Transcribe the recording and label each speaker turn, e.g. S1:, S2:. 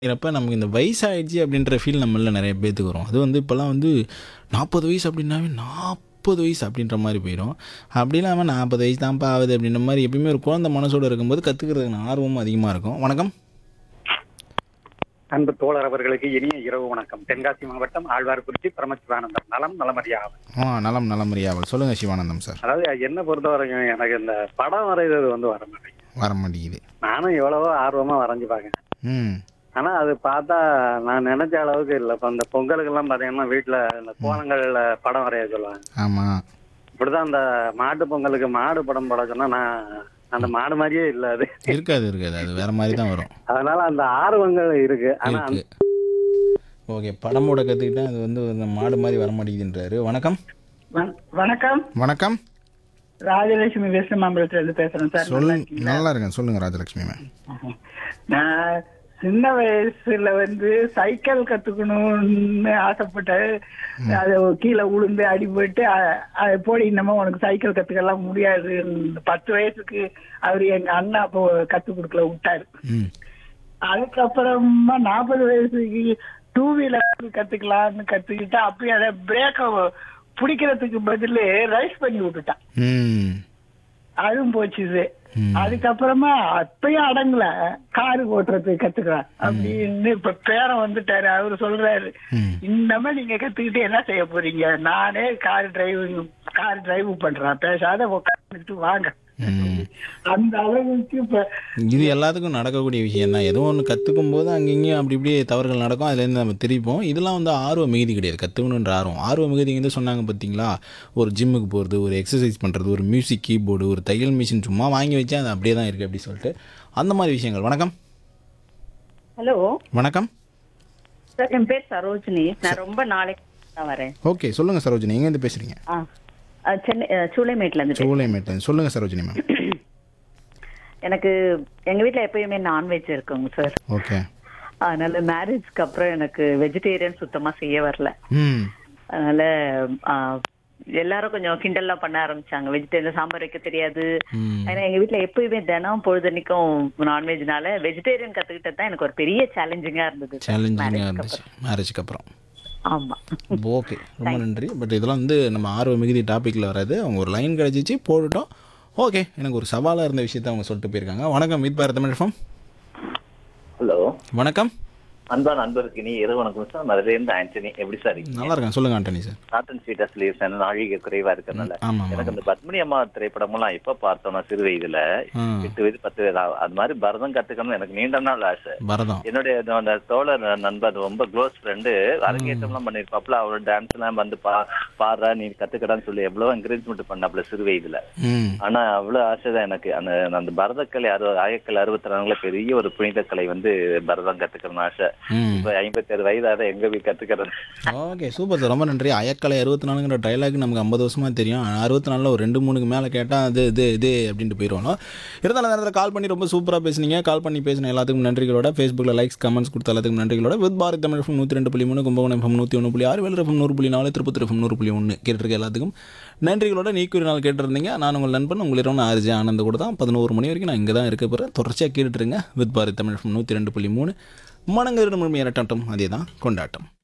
S1: இருக்கிறப்ப நமக்கு இந்த வயசாயிடுச்சு அப்படின்ற ஃபீல் நம்மள நிறைய பேத்துக்கு வரும் அது வந்து இப்போல்லாம் வந்து நாற்பது வயசு அப்படின்னாவே நாற்பது வயசு அப்படின்ற மாதிரி போயிடும் அப்படி இல்லாமல் நாற்பது வயசு தான்ப்பா ஆகுது அப்படின்ற மாதிரி எப்பயுமே ஒரு குழந்தை மனசோடு இருக்கும்போது கற்றுக்கிறதுக்கு ஆர்வமும் அதிகமாக இருக்கும் வணக்கம்
S2: அன்பு தோழர் அவர்களுக்கு இனிய இரவு வணக்கம் தென்காசி மாவட்டம் ஆழ்வார்குறிச்சி பரமசிவானந்தம் நலம் நலமறியாகும்
S1: ஆ நலம் நலம் அறியாவல் சொல்லுங்கள் சிவானந்தம் சார்
S2: அதாவது என்ன பொறுத்த வரைக்கும் எனக்கு இந்த படம் வரைகிறது வந்து வர மாட்டேங்குது
S1: வர மாட்டேங்குது
S2: நானும் எவ்வளவோ ஆர்வமா வரைஞ்சு பார்க்கேன்
S1: ம்
S2: ஆனா அது பார்த்தா நான் நினைச்ச அளவுக்கு இல்லை இப்ப இந்த பொங்கலுக்கெல்லாம் பாத்தீங்கன்னா வீட்டுல இந்த கோலங்கள்ல படம் வரைய சொல்லுவாங்க
S1: ஆமாம்
S2: இப்படிதான் அந்த மாட்டு பொங்கலுக்கு மாடு படம் போட சொன்னா நான் அந்த மாடு மாதிரியே இல்ல அது
S1: இருக்காது இருக்காது அது வேறு மாதிரி தான் வரும்
S2: அதனால அந்த ஆர்வங்கள் இருக்கு ஆனா அந்த-
S1: இருக்கு ஓகே படமோட கற்றுக்கிட்டேன் அது வந்து இந்த மாடு மாதிரி வர மாட்டேங்குதுன்றாரு வணக்கம்
S3: வண- வணக்கம்
S1: வணக்கம்
S3: ராஜலட்சுமி வெஸ்ட் இருந்து பேசுறேன் சார்
S1: சொல்லு நல்லா இருக்கேன் சொல்லுங்கள் ராஜலட்சுமி மேம்
S3: நான் சின்ன வயசுல வந்து சைக்கிள் கத்துக்கணும்னு ஆசைப்பட்டேன் அது கீழே உளுந்து அடிபட்டு அ- அது போடி இன்னமும் உனக்கு சைக்கிள் கத்துக்கலாம் முடியாது பத்து வயசுக்கு அவரு எங்க அண்ணா அப்போ கத்து கொடுக்கல விட்டாரு
S1: ம்
S3: அதுக்கப்புறமா நாற்பது வயசுக்கு டூ வீலர் கத்துக்கலாம்னு கத்துக்கிட்டா அப்படியே அதை பிரேக்க பிடிக்கிறதுக்கு பதில் ரைஸ் பண்ணி விட்டுட்டான்
S1: ம்
S3: அதுவும் போச்சுது
S1: ம்.
S3: அதுக்கப்புறமா அப்பயும் அடங்கல காரு ஓட்டுறது கத்துக்கலாம் அப்படின்னு இப்ப பேரன் வந்துட்டாரு அவரு சொல்றாரு
S1: ம்.
S3: இன்னமே நீங்க கத்துக்கிட்டு என்ன செய்ய போறீங்க நானே கார் டிரைவிங் கார் டிரைவ் பண்றேன் பேசாத உட்காந்துட்டு வாங்க
S1: ம்.
S3: அந்த அளவுக்கு இப்ப
S1: இது எல்லாத்துக்கும் நடக்கக்கூடிய விஷயம் தான் ஏதோ ஒன்று கற்றுக்கும் போது அங்கங்கேயும் அப்படி இப்படி தவறுகள் நடக்கும் அதுலேருந்து நம்ம திருப்போம் இதெல்லாம் வந்து ஆர்வ மிகுதி கிடையாது கற்றுக்கணுன்ற ஆர்வம் ஆர்வ மிகுதிங்கிறது சொன்னாங்க பார்த்தீங்களா ஒரு ஜிம்முக்கு போகிறது ஒரு எக்ஸசைஸ் பண்ணுறது ஒரு மியூசிக் கீபோர்டு ஒரு தையல் மிஷின் சும்மா வாங்கி வச்சா அது அப்படியே தான் இருக்குது அப்படி சொல்லிட்டு அந்த மாதிரி விஷயங்கள் வணக்கம்
S4: ஹலோ
S1: வணக்கம்
S4: சார் என் பேர் சரோஜினி நான் ரொம்ப நாளைக்கு தான் வரேன்
S1: ஓகே சொல்லுங்கள் சரோஜினி எங்கேருந்து பேசுகிறீங்க
S4: ஆ ஆ, சென்னை ஆ, சூளைமேட்ல இருந்து
S1: சோலைமேட்லேருந்து சொல்லுங்கள் சரோஜினி மேம்
S4: எனக்கு எங்க வீட்ல எப்பயுமே நான்வெஜ் இருக்குங்க சார்
S1: ஓகே
S4: அதனால மேரேஜ்க்கு அப்புறம் எனக்கு வெஜிடேரியன் சுத்தமா செய்ய வரல
S1: ம்
S4: அதனால ஆ, எல்லாரும் கொஞ்சம் கிண்டல்லாம் பண்ண ஆரம்பிச்சாங்க வெஜிடேரியன் சாம்பார் வைக்க தெரியாது
S1: ம்
S4: ஏன்னா எங்க வீட்ல எப்பயுமே தினம் பொழுதன்னைக்கும் நான்வெஜ்னால வெஜிடேரியன் கத்துக்கிட்டது தான் எனக்கு ஒரு பெரிய சேலஞ்சிங்கா இருந்தது
S1: சேலஞ்சிங்காக இருந்துச்சு மேரேஜுக்கு அப்புறம்
S4: ஆமா
S1: ஓகே ரொம்ப நன்றி பட் இதெல்லாம் வந்து நம்ம ஆர்வ மிகுதி டாப்பிக்கில் வராது அவங்க ஒரு லைன் கிடச்சிச்சு போட்டுட்டோம் ஓகே எனக்கு ஒரு சவாலாக இருந்த விஷயத்த அவங்க சொல்லிட்டு போயிருக்காங்க வணக்கம் meet Bharat Tamil FM.
S5: Hello
S1: வணக்கம்
S5: அன்பா நண்பருக்கு நீ இரவு வணக்கம் சார் மதுரையிலிருந்து ஆண்டனி எப்படி சார் இருக்கீங்க?
S1: நல்லா இருக்கேன் சொல்லுங்க ஆண்டனி சார்
S5: நாட்டன் ஸ்வீட்டா சொல்லியிருக்கேன் நாழிகை குறைவா இருக்கறனால
S1: ஆமாம்
S5: எனக்கு அந்த பத்மினி அம்மா திரைப்படமெல்லாம் எப்ப பார்த்தோம்னா சிறு வயதுல
S1: ஆ
S5: எட்டு வயது பத்து வயது ஆகும். அது மாதிரி பரதம் கத்துக்கணும்னு எனக்கு நீண்ட நாள் ஆசை
S1: பரதம்
S5: என்னுடைய அந்த- அந்த தோழர் நண்பர் ரொம்ப க்ளோஸ் ஃப்ரெண்டு அரங்கேற்றம்லாம் பண்ணிருப்பாப்ல அவரோட டான்ஸ் எல்லாம் வந்து பா பாடுறா நீ கத்துக்கடான்னு சொல்லி எவ்வளவு என்கரேஜ்மெண்ட் பண்ணாப்ல சிறு வயதுல
S1: ம்
S5: ஆனா அவ்வளவு ஆசைதான் எனக்கு அந்த அந்த பரதக்கலை அறுபது ஆயக்கலை அறுபத்தி நாலுல பெரிய ஒரு புனித கலை வந்து பரதம் கத்துக்கணும்னு ஆசை
S1: ம்
S5: இப்ப ஐம்பத்தி ஆறு வயதாத எங்க போய் கத்துக்கிறது
S1: ஓகே சூப்பர் சார் ரொம்ப நன்றி அயக்கலை அறுபத்தி நாலுங்கிற டைலாக் நமக்கு ஐம்பது வருஷமா தெரியும் அறுபத்தி நாலில் ஒரு ரெண்டு மூணுக்கு மேலே கேட்டால் அது இது இது அப்படின்ட்டு போயிடுவோம் இருந்தாலும் அந்த நேரத்தில் கால் பண்ணி ரொம்ப சூப்பராக பேசுனீங்க கால் பண்ணி பேசின எல்லாத்துக்கும் நன்றிகளோட ஃபேஸ்புக்கில் லைக்ஸ் கமெண்ட்ஸ் கொடுத்த எல்லாத்துக்கும் நன்றிகளோட வித் பாரத் தமிழ் FM நூற்றி ரெண்டு புள்ளி மூணு கும்பகோணம் எஃப்எம் நூற்றி ஒன்று புள்ளி ஆறு வேலர் எஃப்எம் நூறு புள்ளி நாலு திருப்பத்தூர் எஃப்எம் நூறு புள்ளி ஒன்று கேட்டிருக்க எல்லாத்துக்கும் நன்றிகளோட நீக்கூறி நாள் கேட்டிருந்தீங்க நான் உங்கள் நண்பன் உங்கள் இரவு ஆர்ஜி ஆனந்த கூட தான் பதினோரு மணி வரைக்கும் நான் இங்கே தான் இருக்க போகிறேன் தொடர்ச்சியாக கேட்டுருங்க வித் பாரத் தமிழ் FM நூற்றி ரெண்டு புள்ளி மூணு மனங்களிடம் முழுமையான அதே தான் கொண்டாட்டம்